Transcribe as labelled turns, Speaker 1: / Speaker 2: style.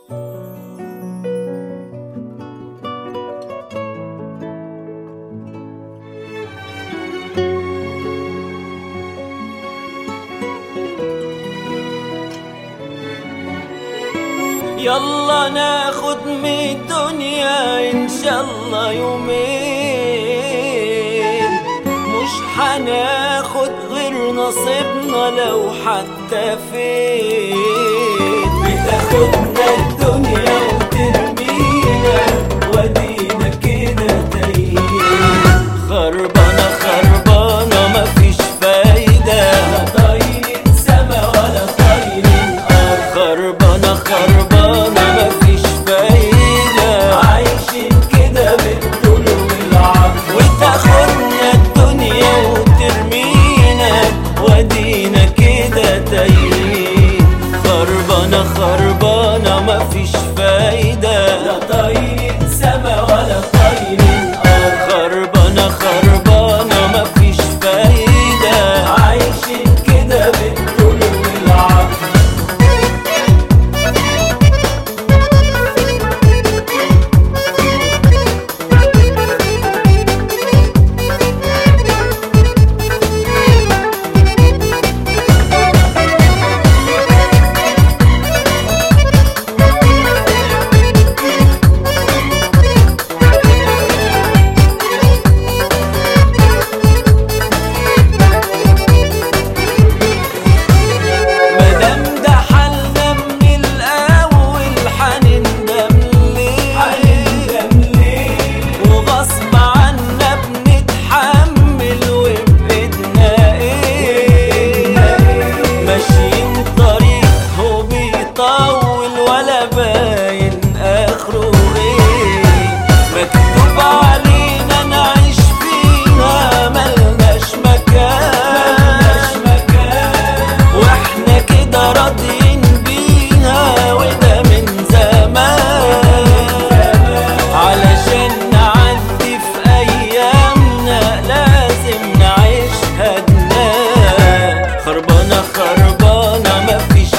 Speaker 1: يلا ناخد من الدنيا ان شاء الله يومين مش حناخد غير نصيبنا لو حتى فين بتاخدنا الدنيا وترمينا ودينا كده تايهين خربانة خربانة مفيش فايدة لا طايرين سما ولا طايرين أرض خربانة خربانة مفيش فايدة عايشين كده بالطول والعرض وتاخدنا الدنيا وترمينا ودينا كده تايهين خربانة خربانة مفيش فايدة لا طايرين سما ولا طايرين أرض خربانة خربانة مفيش فايدة عايشين كده بالطول والعرض مادام ده حالنا من الاول حنندم ليه حنندم ليه وغصب عنا بنتحمل وبإيدنا ايه ماشيين طريق هو بيطول ولا باين اخره ايه مكتوب علينا نعيش فيها ملناش مكان واحنا كده راضيين بيها وده من زمان علشان نعدي في ايامنا لازم نعيشها دماغ خربانه خربانه مفيش